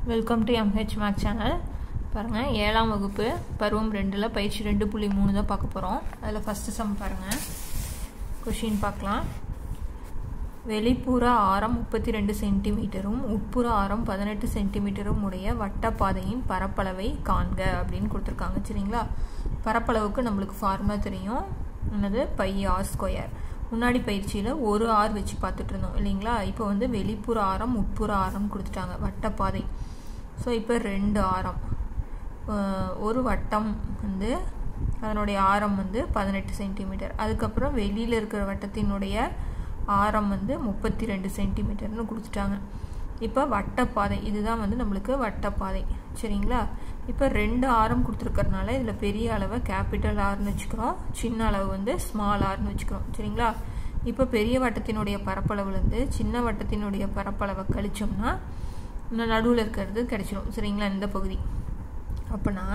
welcome to MH Mac channel பாருங்கள் ஏழாம் வகுப்பு பருவம் ரெண்டில் பயிற்சி ரெண்டு புள்ளி மூணு தான் பார்க்க போகிறோம் அதில் ஃபஸ்ட்டு சம் பாருங்கள் கொஷின் பார்க்கலாம் வெளிப்புற ஆரம் முப்பத்தி ரெண்டு சென்டிமீட்டரும் உட்புற ஆரம் பதினெட்டு சென்டிமீட்டரும் உடைய வட்டப்பாதையின் பரப்பளவை காண்க அப்படின்னு கொடுத்துருக்காங்க சரிங்களா பரப்பளவுக்கு நம்மளுக்கு ஃபார்முலா தெரியும் என்னது பை ஆர் ஸ்கொயர் முன்னாடி பயிற்சியில் ஒரு ஆர் வச்சு பார்த்துட்டு இருந்தோம் இல்லைங்களா இப்போ வந்து வெளிப்புற ஆரம் உட்புற ஆரம் கொடுத்துட்டாங்க வட்டப்பாதை ஸோ இப்போ ரெண்டு ஆரம் ஒரு வட்டம் வந்து அதனுடைய ஆரம் வந்து பதினெட்டு சென்டிமீட்டர் அதுக்கப்புறம் வெளியில் இருக்கிற வட்டத்தினுடைய ஆரம் வந்து முப்பத்தி ரெண்டு சென்டிமீட்டர்னு கொடுத்துட்டாங்க இப்போ வட்டப்பாதை இதுதான் வந்து நம்மளுக்கு வட்டப்பாதை சரிங்களா இப்போ ரெண்டு ஆரம் கொடுத்துருக்கறனால இதில் பெரிய அளவை கேபிட்டல் ஆர்னு வச்சுக்கிறோம் சின்ன அளவு வந்து ஸ்மால் ஆர்னு வச்சுக்கிறோம் சரிங்களா இப்போ பெரிய வட்டத்தினுடைய பரப்பளவுலேருந்து சின்ன வட்டத்தினுடைய பரப்பளவை கழிச்சோம்னா நடுவில் இருக்கிறது கிடைச்சிடும் சரிங்களா இந்த பகுதி அப்போனா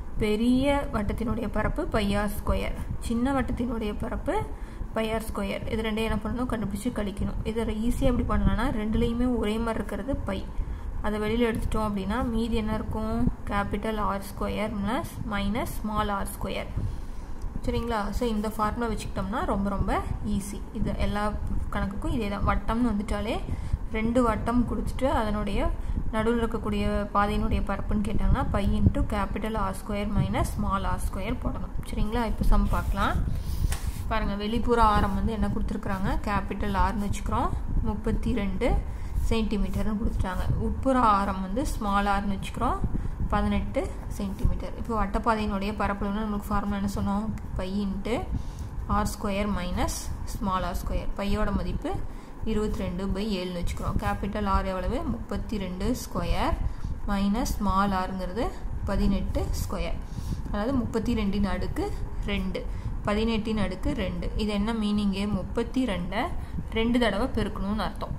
பெரிய வட்டத்தினுடைய பரப்பு பையார் ஸ்கொயர் சின்ன வட்டத்தினுடைய பரப்பு பையார் ஸ்கொயர் இது ரெண்டையும் என்ன பண்ணணும் கண்டுபிடிச்சி கழிக்கணும் இதை ஈஸியாக எப்படி பண்ணலாம்னா ரெண்டுலேயுமே ஒரே மாதிரி இருக்கிறது பை அதை வெளியில் எடுத்துட்டோம் அப்படின்னா மீதி என்ன இருக்கும் capital R square plus minus small R square சரிங்களா ஸோ இந்த ஃபார்முலா வச்சுக்கிட்டோம்னா ரொம்ப ரொம்ப ஈஸி இது எல்லா கணக்குக்கும் இதே தான் வட்டம்னு வந்துட்டாலே ரெண்டு வட்டம் கொடுத்துட்டு அதனுடைய நடுவில் இருக்கக்கூடிய பாதையினுடைய பரப்புன்னு கேட்டாங்கன்னா pi into capital R square minus small R square போடணும் சரிங்களா இப்போ சம் பார்க்கலாம் பாருங்கள் வெளிப்புற ஆரம் வந்து என்ன கொடுத்துருக்குறாங்க கேபிட்டல் ஆர்னு வச்சுக்கிறோம் முப்பத்தி ரெண்டு சென்டிமீட்டர்னு கொடுத்துட்டாங்க உட்புற ஆரம் வந்து ஸ்மால் ஆர்னு வச்சுக்கிறோம் பதினெட்டு சென்டிமீட்டர் இப்போ வட்டப்பாதையினுடைய பரப்பளவுன்னு நமக்கு ஃபார்முலா என்ன சொன்னோம் pi into R square minus small R square பையோட மதிப்பு இருபத்தி ரெண்டு பை ஏழுன்னு வச்சுக்கிறோம் கேபிட்டல் ஆர் எவ்வளவு முப்பத்தி ரெண்டு ஸ்கொயர் மைனஸ் ஸ்மால் ஆருங்கிறது பதினெட்டு ஸ்கொயர் அதாவது முப்பத்தி ரெண்டின் அடுக்கு ரெண்டு பதினெட்டின் அடுக்கு ரெண்டு இது என்ன மீனிங்கு முப்பத்தி ரெண்டை ரெண்டு தடவை பெருக்கணும்னு அர்த்தம்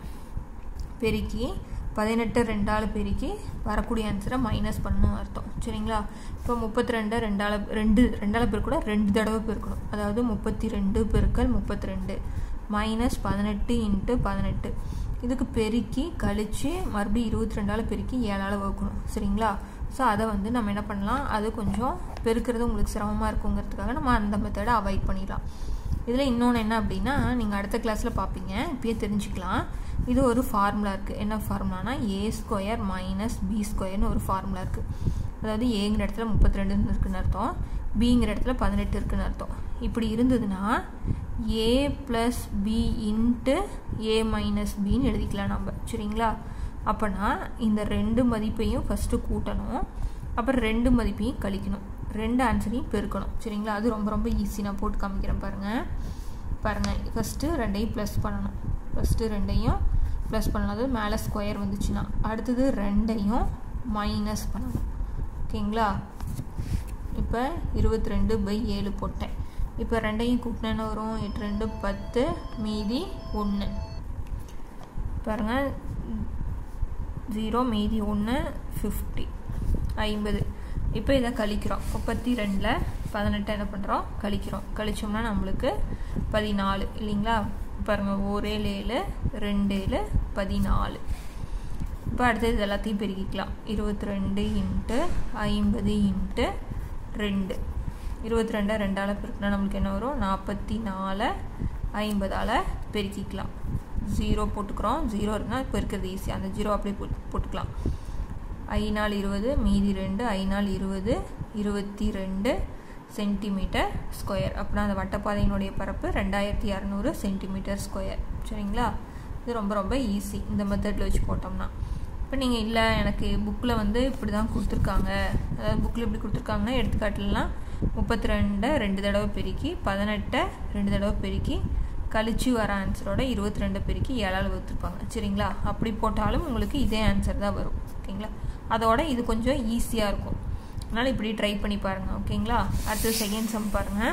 பெருக்கி பதினெட்டு ரெண்டால் பெருக்கி வரக்கூடிய ஆன்சரை மைனஸ் பண்ணணும் அர்த்தம் சரிங்களா இப்போ முப்பத்தி ரெண்டை ரெண்டால் ரெண்டு ரெண்டால் பெருக்கூட ரெண்டு தடவை பெருக்கணும் அதாவது முப்பத்தி ரெண்டு பெருக்கல் முப்பத்தி ரெண்டு மைனஸ் பதினெட்டு இன்ட்டு பதினெட்டு இதுக்கு பெருக்கி கழித்து மறுபடியும் இருபத்தி ரெண்டால் பெருக்கி ஏழால் வகுக்கணும் சரிங்களா ஸோ அதை வந்து நம்ம என்ன பண்ணலாம் அது கொஞ்சம் பெருக்கிறது உங்களுக்கு சிரமமாக இருக்குங்கிறதுக்காக நம்ம அந்த மெத்தடை அவாய்ட் பண்ணிடலாம் இதில் இன்னொன்று என்ன அப்படின்னா நீங்கள் அடுத்த கிளாஸில் பார்ப்பீங்க இப்பயே தெரிஞ்சுக்கலாம் இது ஒரு ஃபார்முலா இருக்குது என்ன ஃபார்முலானா ஏ ஸ்கொயர் மைனஸ் பி ஸ்கொயர்னு ஒரு ஃபார்முலா இருக்குது அதாவது ஏங்கிற இடத்துல முப்பத்தி ரெண்டுன்னு இருக்குன்னு அர்த்தம் பிங்கிற இடத்துல பதினெட்டு இருக்குன்னு அர்த்தம் இப்படி இருந்ததுன்னா A plus B into A minus பின்னு எழுதிக்கலாம் நம்ம சரிங்களா அப்போனா இந்த ரெண்டு மதிப்பையும் ஃபஸ்ட்டு கூட்டணும் அப்புறம் ரெண்டு மதிப்பையும் கழிக்கணும் ரெண்டு ஆன்சரையும் பெருக்கணும் சரிங்களா அது ரொம்ப ரொம்ப ஈஸி நான் போட்டு காமிக்கிறேன் பாருங்கள் பாருங்கள் ஃபஸ்ட்டு ரெண்டையும் ப்ளஸ் பண்ணணும் ஃபஸ்ட்டு ரெண்டையும் ப்ளஸ் பண்ணணும் அது மேலே ஸ்கொயர் வந்துச்சுன்னா அடுத்தது ரெண்டையும் மைனஸ் பண்ணணும் ஓகேங்களா இப்போ இருபத்தி ரெண்டு பை ஏழு போட்டேன் இப்போ ரெண்டையும் கூட்டினா வரும் எட்டு ரெண்டு பத்து மீதி ஒன்று பாருங்கள் ஜீரோ மீதி ஒன்று ஃபிஃப்டி ஐம்பது இப்போ இதை கழிக்கிறோம் முப்பத்தி ரெண்டில் பதினெட்டு என்ன பண்ணுறோம் கழிக்கிறோம் கழிச்சோம்னா நம்மளுக்கு பதினாலு இல்லைங்களா பாருங்கள் ஒரு ஏழு ஏழு ரெண்டு ஏழு பதினாலு இப்போ அடுத்தது இது எல்லாத்தையும் பெருக்கிக்கலாம் இருபத்தி ரெண்டு இன்ட்டு ஐம்பது இன்ட்டு ரெண்டு இருபத்தி ரெண்டை ரெண்டால் பெருக்கினா நம்மளுக்கு என்ன வரும் நாற்பத்தி நாலு ஐம்பதால் பெருக்கிக்கலாம் ஜீரோ போட்டுக்கிறோம் ஜீரோ இருந்தால் இப்போ இருக்கிறது ஈஸி அந்த ஜீரோ அப்படியே போட்டு போட்டுக்கலாம் ஐ நாள் இருபது மீதி ரெண்டு ஐ நாள் இருபது இருபத்தி ரெண்டு சென்டிமீட்டர் ஸ்கொயர் அப்படின்னா அந்த வட்டப்பாதையினுடைய பரப்பு ரெண்டாயிரத்தி இரநூறு சென்டிமீட்டர் ஸ்கொயர் சரிங்களா இது ரொம்ப ரொம்ப ஈஸி இந்த மெத்தடில் வச்சு போட்டோம்னா இப்போ நீங்கள் இல்லை எனக்கு புக்கில் வந்து இப்படி தான் கொடுத்துருக்காங்க அதாவது புக்கில் இப்படி கொடுத்துருக்காங்கன்னா எடுத்துக்காட்டுலாம் முப்பத்தி ரெண்டை ரெண்டு தடவை பெருக்கி பதினெட்டை ரெண்டு தடவை பெருக்கி கழிச்சு வர ஆன்சரோட இருபத்தி ரெண்டு பெருக்கி ஏழால் வகுத்துருப்பாங்க சரிங்களா அப்படி போட்டாலும் உங்களுக்கு இதே ஆன்சர் தான் வரும் ஓகேங்களா அதோட இது கொஞ்சம் ஈஸியாக இருக்கும் அதனால் இப்படி ட்ரை பண்ணி பாருங்கள் ஓகேங்களா அடுத்து செகண்ட் சம் பாருங்கள்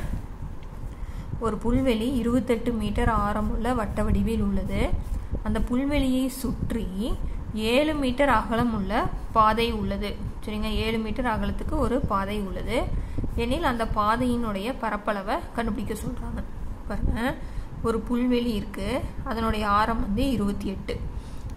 ஒரு புல்வெளி இருபத்தெட்டு மீட்டர் ஆரமுள்ள வட்ட வடிவில் உள்ளது அந்த புல்வெளியை சுற்றி ஏழு மீட்டர் அகலம் உள்ள பாதை உள்ளது சரிங்க ஏழு மீட்டர் அகலத்துக்கு ஒரு பாதை உள்ளது எனில் அந்த பாதையினுடைய பரப்பளவை கண்டுபிடிக்க சொல்கிறாங்க பாருங்கள் ஒரு புல்வெளி இருக்குது அதனுடைய ஆரம் வந்து இருபத்தி எட்டு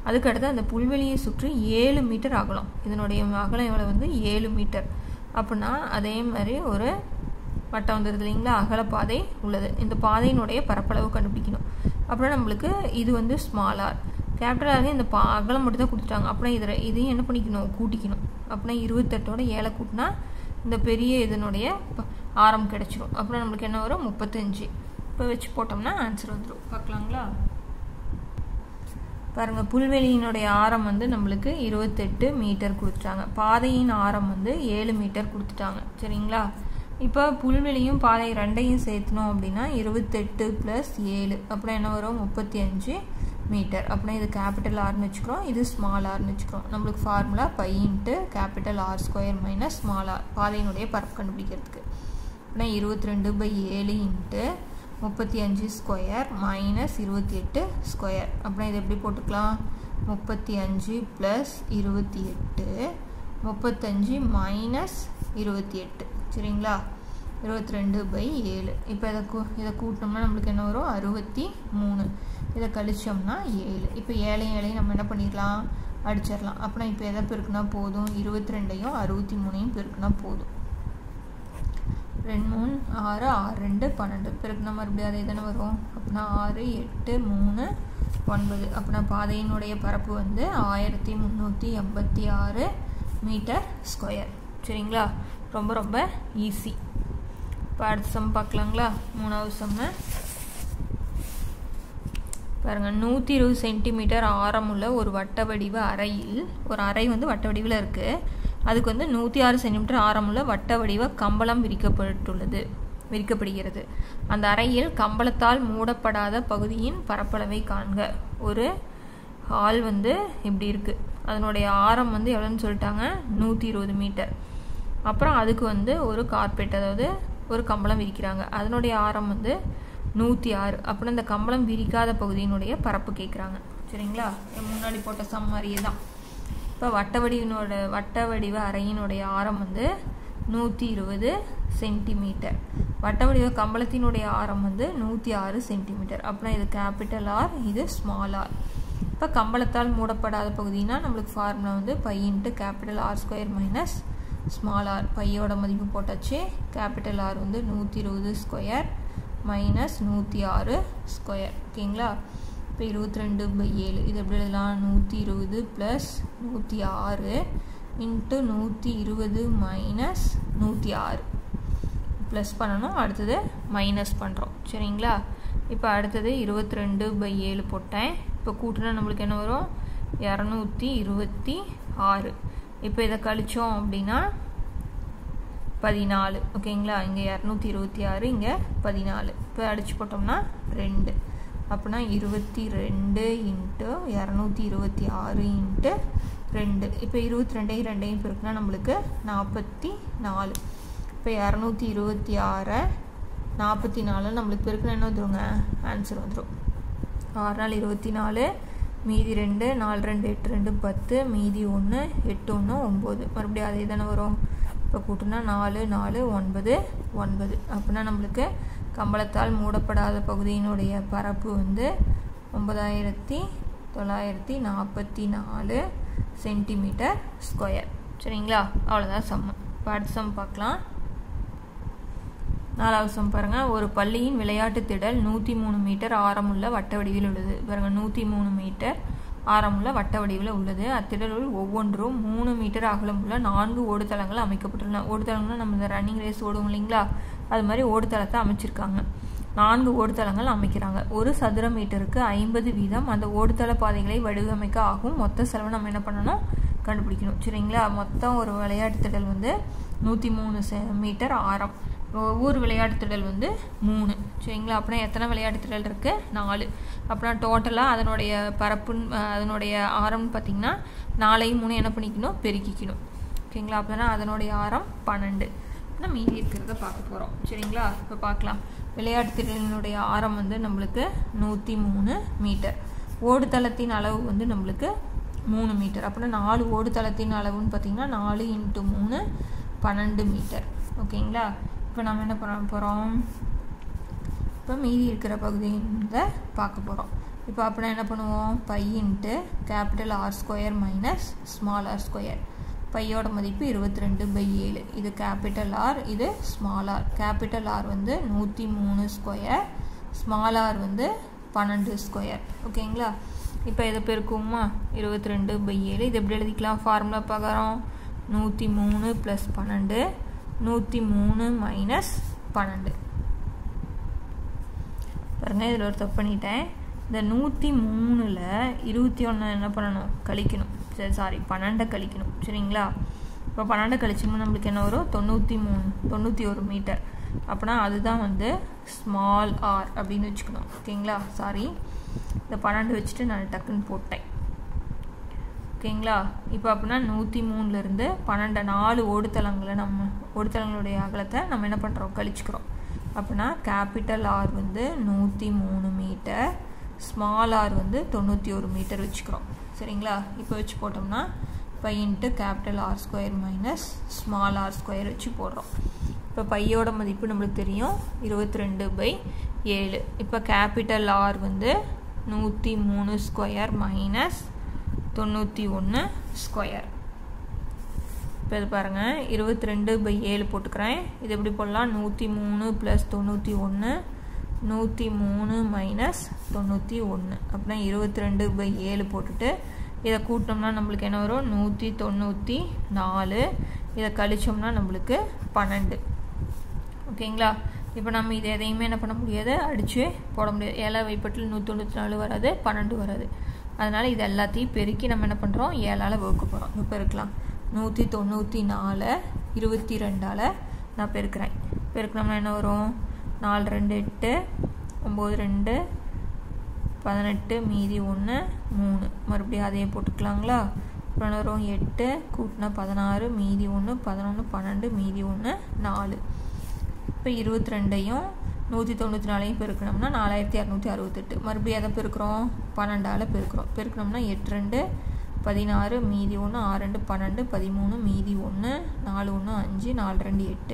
அதுக்கடுத்து அந்த புல்வெளியை சுற்றி ஏழு மீட்டர் அகலம் இதனுடைய அகலம் எவ்வளோ வந்து ஏழு மீட்டர் அப்படின்னா அதே மாதிரி ஒரு வட்டம் வந்துடுது இல்லைங்களா அகலப்பாதை உள்ளது இந்த பாதையினுடைய பரப்பளவு கண்டுபிடிக்கணும் அப்புறம் நம்மளுக்கு இது வந்து ஸ்மால் ஆர் கேபிட்டல் ஆர் இந்த பா அகலம் மட்டும் தான் கொடுத்துட்டாங்க அப்புறம் இதில் இதையும் என்ன பண்ணிக்கணும் கூட்டிக்கணும் அப்படின்னா இருபத்தெட்டோட ஏழை கூட்டினா இந்த பெரிய இதனுடைய ஆரம் கிடச்சிரும் அப்புறம் நம்மளுக்கு என்ன வரும் முப்பத்தஞ்சு இப்போ வச்சு போட்டோம்னா ஆன்சர் வந்துடும் பார்க்கலாங்களா பாருங்கள் புல்வெளியினுடைய ஆரம் வந்து நம்மளுக்கு இருபத்தெட்டு மீட்டர் கொடுத்துட்டாங்க பாதையின் ஆரம் வந்து ஏழு மீட்டர் கொடுத்துட்டாங்க சரிங்களா இப்போ புல்வெளியும் பாதை ரெண்டையும் சேர்த்தணும் அப்படின்னா இருபத்தெட்டு ப்ளஸ் ஏழு அப்புறம் என்ன வரும் முப்பத்தி அஞ்சு மீட்டர் அப்படின்னா இது கேபிட்டல் ஆர்னு வச்சுக்கிறோம் இது ஸ்மால் ஆர்னு வச்சுக்கிறோம் நம்மளுக்கு formula pi into capital R square minus small R பாதையினுடைய பரப்பு கண்டுபிடிக்கிறதுக்கு அப்படின்னா இருபத்தி ரெண்டு பை ஏழு இன்ட்டு முப்பத்தி அஞ்சு ஸ்கொயர் மைனஸ் இருபத்தி எட்டு ஸ்கொயர் அப்புறம் இது எப்படி போட்டுக்கலாம் முப்பத்தி அஞ்சு ப்ளஸ் இருபத்தி எட்டு முப்பத்தஞ்சு மைனஸ் இருபத்தி எட்டு சரிங்களா இருபத்தி ரெண்டு பை ஏழு இப்போ இதை கூ இதை கூட்டினோம்னா நம்மளுக்கு என்ன வரும் அறுபத்தி மூணு இதை கழிச்சோம்னா ஏழு இப்போ ஏழையும் ஏழையும் நம்ம என்ன பண்ணிடலாம் அடிச்சிடலாம் அப்புறம் இப்போ எதை பெருக்குனா போதும் இருபத்தி ரெண்டையும் அறுபத்தி மூணையும் பெருக்குனா போதும் ரெண்டு மூணு ஆறு ஆறு ரெண்டு பன்னெண்டு பெருக்குனா மறுபடியும் அதே தானே வரும் அப்படின்னா ஆறு எட்டு மூணு ஒன்பது அப்படின்னா பாதையினுடைய பரப்பு வந்து ஆயிரத்தி முந்நூற்றி எண்பத்தி ஆறு மீட்டர் ஸ்கொயர் சரிங்களா ரொம்ப ரொம்ப ஈஸி இப்போ அடுத்த சம் பார்க்கலாங்களா மூணாவது சம்மு பாருங்கள் நூற்றி இருபது சென்டிமீட்டர் ஆரமுள்ள ஒரு வட்ட வடிவ அறையில் ஒரு அறை வந்து வட்ட வடிவில் இருக்குது அதுக்கு வந்து நூற்றி ஆறு சென்டிமீட்டர் ஆரமுள்ள வட்ட வடிவ கம்பளம் விரிக்கப்பட்டுள்ளது விரிக்கப்படுகிறது அந்த அறையில் கம்பளத்தால் மூடப்படாத பகுதியின் பரப்பளவை காண்க ஒரு ஹால் வந்து இப்படி இருக்குது அதனுடைய ஆரம் வந்து எவ்வளோன்னு சொல்லிட்டாங்க நூற்றி இருபது மீட்டர் அப்புறம் அதுக்கு வந்து ஒரு கார்பெட் அதாவது ஒரு கம்பளம் விரிக்கிறாங்க அதனுடைய ஆரம் வந்து நூற்றி ஆறு அப்புறம் இந்த கம்பளம் விரிக்காத பகுதியினுடைய பரப்பு கேட்குறாங்க சரிங்களா முன்னாடி போட்ட சம் மாதிரியே தான் இப்போ வட்ட வடிவினோட வட்ட வடிவ அறையினுடைய ஆரம் வந்து நூற்றி இருபது சென்டிமீட்டர் வட்ட வடிவ கம்பளத்தினுடைய ஆரம் வந்து நூற்றி ஆறு சென்டிமீட்டர் அப்புறம் இது கேபிட்டல் ஆர் இது ஸ்மால் ஆர் இப்போ கம்பளத்தால் மூடப்படாத பகுதினா நம்மளுக்கு ஃபார்முலா வந்து pi into capital R square minus small R பையோட மதிப்பு போட்டாச்சு கேபிட்டல் ஆர் வந்து நூற்றி இருபது ஸ்கொயர் மைனஸ் நூற்றி ஆறு ஸ்கொயர் ஓகேங்களா இப்போ இருபத்தி ரெண்டு பை ஏழு இது எப்படி எழுதலாம் நூற்றி இருபது ப்ளஸ் நூற்றி ஆறு இன்ட்டு நூற்றி இருபது மைனஸ் நூற்றி ஆறு ப்ளஸ் பண்ணணும் அடுத்தது மைனஸ் பண்ணுறோம் சரிங்களா இப்போ அடுத்தது இருபத்தி ரெண்டு பை ஏழு போட்டேன் இப்போ கூட்டினா நம்மளுக்கு என்ன வரும் இரநூத்தி இருபத்தி ஆறு இப்போ இதை கழித்தோம் அப்படின்னா பதினாலு ஓகேங்களா இங்கே இரநூத்தி இருபத்தி ஆறு இங்கே பதினாலு இப்போ அடித்து போட்டோம்னா ரெண்டு அப்படின்னா இருபத்தி ரெண்டு இன்ட்டு இரநூத்தி இருபத்தி ஆறு இன்ட்டு ரெண்டு இப்போ இருபத்தி ரெண்டையும் ரெண்டையும் பெருக்குனா நம்மளுக்கு நாற்பத்தி நாலு இப்போ இரநூத்தி இருபத்தி ஆறை நாற்பத்தி நாலு நம்மளுக்கு பெருக்குனா என்ன வந்துருங்க ஆன்சர் வந்துடும் ஆறு நாள் இருபத்தி நாலு மீதி ரெண்டு நாலு ரெண்டு எட்டு ரெண்டு பத்து மீதி ஒன்று எட்டு ஒன்று ஒம்பது மறுபடியும் அதே தானே வரும் இப்போ கூட்டினா நாலு நாலு ஒன்பது ஒன்பது அப்படின்னா நம்மளுக்கு கம்பளத்தால் மூடப்படாத பகுதியினுடைய பரப்பு வந்து ஒன்பதாயிரத்தி தொள்ளாயிரத்தி நாற்பத்தி நாலு சென்டிமீட்டர் ஸ்கொயர் சரிங்களா அவ்வளோதான் சம்மு இப்போ அடுத்த சம் பார்க்கலாம் நாலாவது சம் பாருங்கள் ஒரு பள்ளியின் விளையாட்டு திடல் நூற்றி மூணு மீட்டர் ஆரமுள்ள வட்ட வடிவில் உள்ளது பாருங்கள் நூற்றி மூணு மீட்டர் ஆரமுள்ள வட்ட வடிவில் உள்ளது அத்திடலுள் ஒவ்வொன்றும் மூணு மீட்டர் அகலமுள்ள நான்கு ஓடுதளங்கள் அமைக்கப்பட்டுள்ளன ஓடுதளங்கள்னா நம்ம இந்த ரன்னிங் ரேஸ் ஓடுவோம் இல்லைங்களா அது மாதிரி ஓடுதளத்தை அமைச்சிருக்காங்க நான்கு ஓடுதளங்கள் அமைக்கிறாங்க ஒரு சதுர மீட்டருக்கு ஐம்பது வீதம் அந்த ஓடுதள பாதைகளை வடிவமைக்க ஆகும் மொத்த செலவு நம்ம என்ன பண்ணணும் கண்டுபிடிக்கணும் சரிங்களா மொத்தம் ஒரு விளையாட்டு திடல் வந்து நூற்றி மூணு மீட்டர் ஆரம் ஒவ்வொரு விளையாட்டு திடல் வந்து மூணு சரிங்களா அப்படின்னா எத்தனை விளையாட்டு திடல் இருக்குது நாலு அப்படின்னா டோட்டலாக அதனுடைய பரப்புன்னு அதனுடைய ஆரம்னு பார்த்திங்கன்னா நாலையும் மூணு என்ன பண்ணிக்கணும் பெருக்கிக்கணும் ஓகேங்களா அப்படின்னா அதனுடைய ஆரம் பன்னெண்டு நம்ம மீதி இருக்கிறத பார்க்க போகிறோம் சரிங்களா இப்போ பார்க்கலாம் விளையாட்டு திடலினுடைய ஆரம் வந்து நம்மளுக்கு நூற்றி மூணு மீட்டர் ஓடுதளத்தின் அளவு வந்து நம்மளுக்கு மூணு மீட்டர் அப்படின்னா நாலு ஓடுதளத்தின் அளவுன்னு பார்த்திங்கன்னா நாலு இன்ட்டு மூணு பன்னெண்டு மீட்டர் ஓகேங்களா இப்போ நம்ம என்ன பண்ண போகிறோம் இப்போ மீதி இருக்கிற பகுதியை பார்க்க போகிறோம் இப்போ அப்படின்னா என்ன பண்ணுவோம் pi into capital R square minus small R square பையோட மதிப்பு இருபத்தி ரெண்டு பை ஏழு இது கேபிட்டல் ஆர் இது ஸ்மால் ஆர் கேபிட்டல் ஆர் வந்து நூற்றி மூணு ஸ்கொயர் ஸ்மால் ஆர் வந்து பன்னெண்டு ஸ்கொயர் ஓகேங்களா இப்போ இதை பெருக்குமா இருபத்தி ரெண்டு பை ஏழு இது எப்படி எழுதிக்கலாம் ஃபார்முலா பிரகாரம் நூற்றி மூணு ப்ளஸ் பன்னெண்டு நூற்றி மூணு மைனஸ் பன்னெண்டு பாருங்கள் இதில் ஒரு தப்பு பண்ணிட்டேன் இந்த நூற்றி மூணில் இருபத்தி ஒன்று என்ன பண்ணணும் கழிக்கணும் சரி சாரி பன்னெண்டை கழிக்கணும் சரிங்களா இப்போ பன்னெண்டை கழிச்சோம்னா நம்மளுக்கு என்ன வரும் தொண்ணூற்றி மூணு தொண்ணூற்றி ஒரு மீட்டர் அப்படின்னா அதுதான் வந்து ஸ்மால் ஆர் அப்படின்னு வச்சுக்கணும் ஓகேங்களா சாரி இந்த பன்னெண்டு வச்சுட்டு நான் டக்குன்னு போட்டேன் ஓகேங்களா இப்போ அப்படின்னா நூற்றி மூணுலேருந்து பன்னெண்டு நாலு ஓடுதளங்களை நம்ம ஓடுதளங்களுடைய அகலத்தை நம்ம என்ன பண்ணுறோம் கழிச்சுக்கிறோம் அப்படின்னா கேபிட்டல் ஆர் வந்து நூற்றி மூணு மீட்டர் ஸ்மால் ஆர் வந்து தொண்ணூற்றி ஒரு மீட்டர் வச்சுக்கிறோம் சரிங்களா இப்போ வச்சு போட்டோம்னா pi into capital R square minus small R square வச்சு போடுறோம் இப்போ பையோட மதிப்பு நம்மளுக்கு தெரியும் இருபத்தி ரெண்டு பை ஏழு இப்போ கேபிட்டல் ஆர் வந்து நூற்றி மூணு ஸ்கொயர் மைனஸ் தொண்ணூற்றி ஒன்று ஸ்கொயர் இப்போ இது பாருங்கள் இருபத்தி ரெண்டு பை ஏழு போட்டுக்கிறேன் இது எப்படி போடலாம் நூற்றி மூணு ப்ளஸ் தொண்ணூற்றி ஒன்று நூற்றி மூணு மைனஸ் தொண்ணூற்றி ஒன்று அப்படின்னா இருபத்தி ரெண்டு பை ஏழு போட்டுட்டு இதை கூட்டினோம்னா நம்மளுக்கு என்ன வரும் நூற்றி தொண்ணூற்றி நாலு இதை கழிச்சோம்னா நம்மளுக்கு பன்னெண்டு ஓகேங்களா இப்போ நம்ம இது எதையுமே என்ன பண்ண முடியாது அடித்து போட முடியாது ஏழை வைப்பட்டில் நூற்றி தொண்ணூற்றி நாலு வராது பன்னெண்டு வராது அதனால் இது எல்லாத்தையும் பெருக்கி நம்ம என்ன பண்ணுறோம் ஏழால் வகுக்க போகிறோம் இப்போ பெருக்கலாம் நூற்றி தொண்ணூற்றி நாலு இருபத்தி ரெண்டால் நான் பெருக்கிறேன் பெருக்கணும்னா என்ன வரும் நாலு ரெண்டு எட்டு ஒம்பது ரெண்டு பதினெட்டு மீதி ஒன்று மூணு மறுபடியும் அதையே போட்டுக்கலாங்களா அப்புறம் வரும் எட்டு கூட்டினா பதினாறு மீதி ஒன்று பதினொன்று பன்னெண்டு மீதி ஒன்று நாலு இப்போ இருபத்தி ரெண்டையும் நூற்றி தொண்ணூற்றி நாலையும் பெருக்கணும்னா நாலாயிரத்தி இரநூத்தி அறுபத்தெட்டு மறுபடியும் எதை பெருக்கிறோம் பன்னெண்டால் பெருக்கிறோம் பெருக்கணும்னா எட்டு ரெண்டு பதினாறு மீதி ஒன்று ஆறு ரெண்டு பன்னெண்டு பதிமூணு மீதி ஒன்று நாலு ஒன்று அஞ்சு நாலு ரெண்டு எட்டு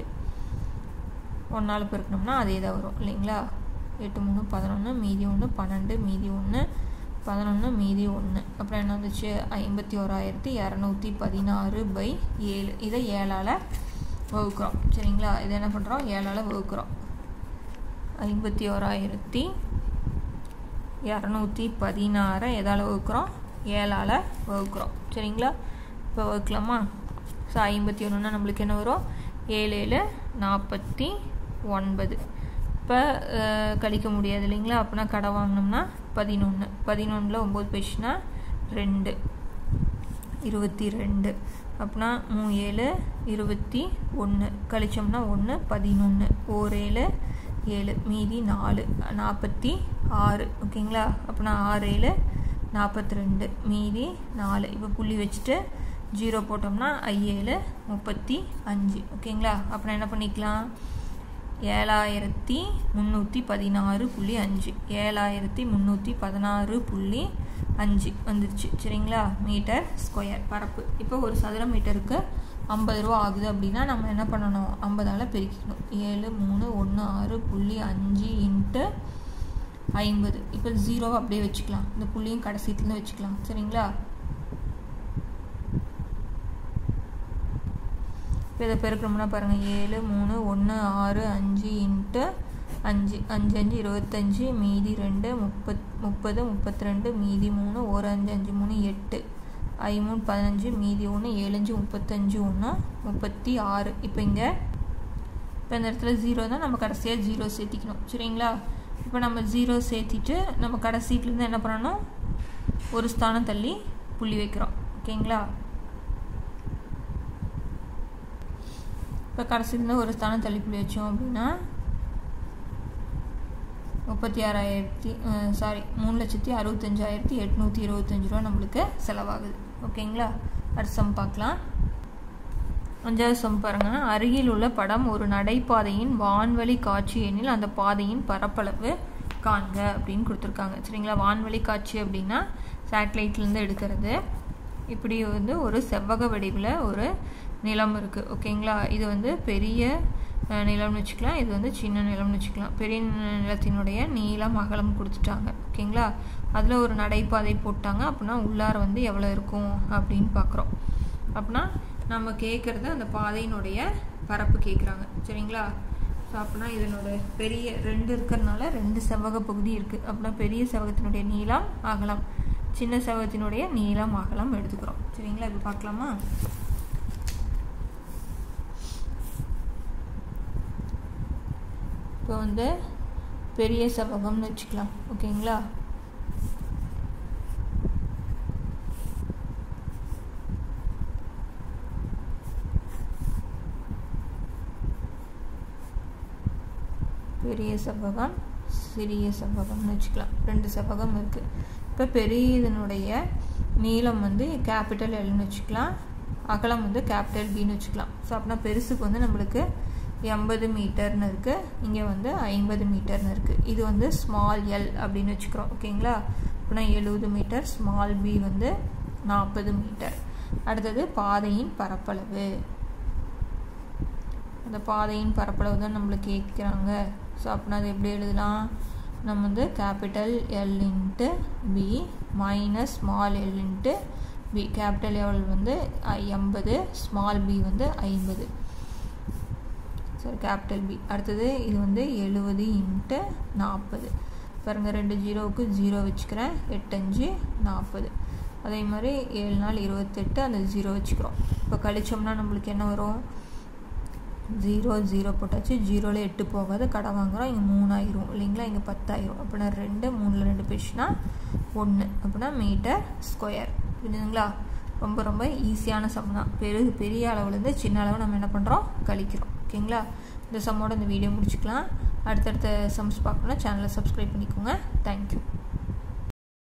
ஒன்றால் பெருக்கணும்னா அதே தான் வரும் இல்லைங்களா எட்டு மூணு பதினொன்று மீதி ஒன்று பன்னெண்டு மீதி ஒன்று பதினொன்று மீதி ஒன்று அப்புறம் என்ன வந்துச்சு ஐம்பத்தி ஓராயிரத்தி இரநூத்தி பதினாறு பை ஏழு இதை ஏழால் வகுக்கிறோம் சரிங்களா இதை என்ன பண்ணுறோம் ஏழால் வகுக்கிறோம் ஐம்பத்தி ஓராயிரத்தி இரநூத்தி பதினாறை எதால் வகுக்கிறோம் ஏழால் வகுக்கிறோம் சரிங்களா இப்போ வகுக்கலாமா ஸோ ஐம்பத்தி ஒன்றுனா நம்மளுக்கு என்ன வரும் ஏழு ஏழு நாற்பத்தி ஒன்பது இப்போ கழிக்க முடியாது இல்லைங்களா அப்படின்னா கடை வாங்கினோம்னா பதினொன்று பதினொன்றில் ஒம்பது போயிடுச்சுன்னா ரெண்டு இருபத்தி ரெண்டு அப்படின்னா மூ ஏழு இருபத்தி ஒன்று கழிச்சோம்னா ஒன்று பதினொன்று ஓர் ஏழு ஏழு மீதி நாலு நாற்பத்தி ஆறு ஓகேங்களா அப்படின்னா ஆறு ஏழு நாற்பத்தி ரெண்டு மீதி நாலு இப்போ புள்ளி வச்சுட்டு ஜீரோ போட்டோம்னா ஐஏழு முப்பத்தி அஞ்சு ஓகேங்களா அப்புறம் என்ன பண்ணிக்கலாம் ஏழாயிரத்தி முந்நூற்றி பதினாறு புள்ளி அஞ்சு ஏழாயிரத்தி முந்நூற்றி பதினாறு புள்ளி அஞ்சு வந்துருச்சு சரிங்களா மீட்டர் ஸ்கொயர் பரப்பு இப்போ ஒரு சதுர மீட்டருக்கு ஐம்பது ரூபா ஆகுது அப்படின்னா நம்ம என்ன பண்ணணும் ஐம்பதால் பெருக்கிக்கணும் ஏழு மூணு ஒன்று ஆறு புள்ளி அஞ்சு இன்ட்டு ஐம்பது இப்போ ஜீரோவை அப்படியே வச்சுக்கலாம் இந்த புள்ளியும் கடைசித்துலேருந்து வச்சுக்கலாம் சரிங்களா இப்போ இதை பெருக்கணும்னா பாருங்கள் ஏழு மூணு ஒன்று ஆறு அஞ்சு இன்ட்டு அஞ்சு அஞ்சு அஞ்சு இருபத்தஞ்சி மீதி ரெண்டு முப்பத் முப்பது முப்பத்தி ரெண்டு மீதி மூணு ஒரு அஞ்சு அஞ்சு மூணு எட்டு ஐ மூணு பதினஞ்சு மீதி ஒன்று ஏழஞ்சு முப்பத்தஞ்சு ஒன்று முப்பத்தி ஆறு இப்போ இங்கே இப்போ இந்த இடத்துல ஜீரோ தான் நம்ம கடைசியாக ஜீரோ சேர்த்திக்கணும் சரிங்களா இப்போ நம்ம ஜீரோ சேர்த்திட்டு நம்ம கடைசியிலேருந்து என்ன பண்ணணும் ஒரு ஸ்தானம் தள்ளி புள்ளி வைக்கிறோம் ஓகேங்களா இப்போ கடைசியிலேருந்து ஒரு ஸ்தானம் தள்ளி புள்ளி வச்சோம் அப்படின்னா முப்பத்தி ஆறாயிரத்தி சாரி மூணு லட்சத்தி அறுபத்தஞ்சாயிரத்தி எட்நூற்றி இருபத்தஞ்சி ரூபா நம்மளுக்கு செலவாகுது ஓகேங்களா அடுத்த சம் பார்க்கலாம் அஞ்சாவது சம் பாருங்க அருகில் உள்ள படம் ஒரு நடைபாதையின் வான்வழி காட்சி எனில் அந்த பாதையின் பரப்பளவு காண்க அப்படின்னு கொடுத்துருக்காங்க சரிங்களா வான்வழி காட்சி அப்படின்னா சேட்டலைட்லேருந்து எடுக்கிறது இப்படி வந்து ஒரு செவ்வக வடிவில் ஒரு நிலம் இருக்குது ஓகேங்களா இது வந்து பெரிய நிலம்னு வச்சுக்கலாம் இது வந்து சின்ன நிலம்னு வச்சுக்கலாம் பெரிய நிலத்தினுடைய நீளம் அகலம் கொடுத்துட்டாங்க ஓகேங்களா அதில் ஒரு நடைபாதை போட்டாங்க அப்படின்னா உள்ளார வந்து எவ்வளோ இருக்கும் அப்படின்னு பார்க்குறோம் அப்படின்னா நம்ம கேட்குறது அந்த பாதையினுடைய பரப்பு கேட்குறாங்க சரிங்களா ஸோ அப்படின்னா இதனோட பெரிய ரெண்டு இருக்கிறதுனால ரெண்டு செவ்வக பகுதி இருக்குது அப்படின்னா பெரிய செவ்வகத்தினுடைய நீளம் அகலம் சின்ன செவ்வகத்தினுடைய நீளம் அகலம் எடுத்துக்கிறோம் சரிங்களா இப்போ பார்க்கலாமா இப்போ வந்து பெரிய செவ்வகம்னு வச்சுக்கலாம் ஓகேங்களா பெரிய செவ்வகம் சிறிய செவ்வகம்னு வச்சுக்கலாம் ரெண்டு செவ்வகம் இருக்குது இப்போ பெரிய இதனுடைய நீளம் வந்து கேபிட்டல் எல்னு வச்சுக்கலாம் அகலம் வந்து கேபிட்டல் பின்னு வச்சுக்கலாம் ஸோ அப்படின்னா பெருசுக்கு வந்து நம்மளுக்கு எண்பது மீட்டர்னு இருக்குது இங்கே வந்து ஐம்பது மீட்டர்னு இருக்குது இது வந்து ஸ்மால் எல் அப்படின்னு வச்சுக்கிறோம் ஓகேங்களா அப்படின்னா எழுபது மீட்டர் ஸ்மால் பி வந்து நாற்பது மீட்டர் அடுத்தது பாதையின் பரப்பளவு அந்த பாதையின் பரப்பளவு தான் நம்மளுக்கு கேட்குறாங்க ஸோ அப்படின்னா அது எப்படி எழுதலாம் நம்ம வந்து capital L into B minus small L into B capital L வந்து எண்பது ஸ்மால் பி வந்து ஐம்பது சரி கேபிட்டல் பி அடுத்தது இது வந்து எழுபது இன்ட்டு நாற்பது பாருங்கள் ரெண்டு ஜீரோவுக்கு ஜீரோ வச்சுக்கிறேன் எட்டஞ்சு நாற்பது அதே மாதிரி ஏழு நாள் இருபத்தெட்டு அந்த ஜீரோ வச்சுக்கிறோம் இப்போ கழிச்சோம்னா நம்மளுக்கு என்ன வரும் ஜீரோ ஜீரோ போட்டாச்சு ஜீரோவில் எட்டு போகாது கடை வாங்குகிறோம் இங்கே மூணாயிரம் இல்லைங்களா இங்கே பத்தாயிரம் அப்படின்னா ரெண்டு மூணில் ரெண்டு போயிடுச்சுன்னா ஒன்று அப்படின்னா மீட்டர் ஸ்கொயர் புரியுதுங்களா ரொம்ப ரொம்ப ஈஸியான சம் தான் பெரு பெரிய அளவுலேருந்து சின்ன அளவு நம்ம என்ன பண்ணுறோம் கழிக்கிறோம் ஓகேங்களா இந்த சம்மோட இந்த வீடியோ முடிச்சுக்கலாம் அடுத்தடுத்த சம்ஸ் பார்க்கணுன்னா சேனலை சப்ஸ்கிரைப் பண்ணிக்கோங்க தேங்க்யூ